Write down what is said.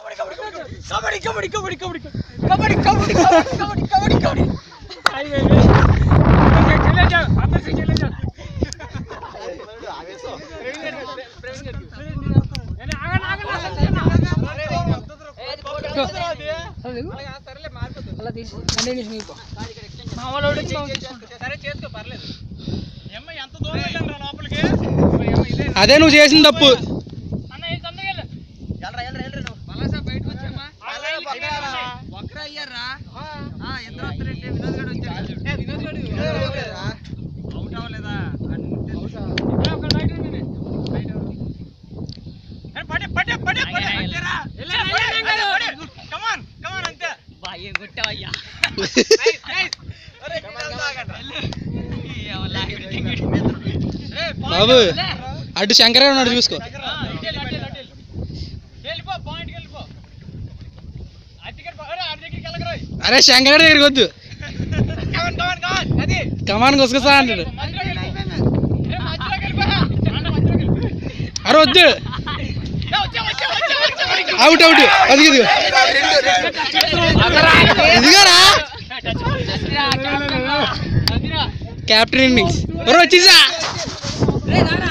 కబడ్డీ కబడ్డీ కబడ్డీ కబడ్డీ కబడ్డీ కబడ్డీ కబడ్డీ కబడ్డీ కబడ్డీ అలా తీసి కంటిన్యూ మీకు మా వాళ్ళు సరే చేసుకో పర్లేదు అదే నువ్వు చేసిన తప్పు అన్న ఏం తొందరగా వెళ్ళు మళ్ళా బయటకు వచ్చామా ఒక్కరా అయ్యారా ఎంత వస్తారంటే వినోద్ గడు వచ్చాడు వినోద్ గడు అవుట్ అవ్వలేదా ఏ, ఒక బయట ఉండండి. ఏ, పడే, పడే, పడే, పడే. వెళ్ళే, వెళ్ళే, ఏం కాదు. బాగా కొట్టావయ్యా బాబు అటు శంకర్ గారు ఉన్నాడు చూసుకో అటు వెళ్ళు, అటు వెళ్ళు, అటు వెళ్ళు. వెళ్ళిపో పాయింట్కి వెళ్ళిపో అట్టుకెళ్ళి పో. అరే, అటు దగ్గరికి వెళ్ళకు రోయ్. అరే శంకర్ గారి దగ్గరికి వద్దు కమాన్, కమాన్, కమాన్. అది. కమాన్ కొసుకొస్తా అంటాడు మధ్యలోకి వెళ్ళిపో. ఏ, మధ్యలోకి వెళ్ళిపో. అన్న, మధ్యలోకి వెళ్ళిపో. అరే వద్దు ఏ, వచ్చా, వచ్చా, వచ్చా, వచ్చా, వచ్చా. అవుట్ అవుట్ అది ఇదిగో ఇదిగోరా అదిరా. కెప్టెన్ ఇన్నింగ్స్ ఒరే వచ్చేసా రే, రారా.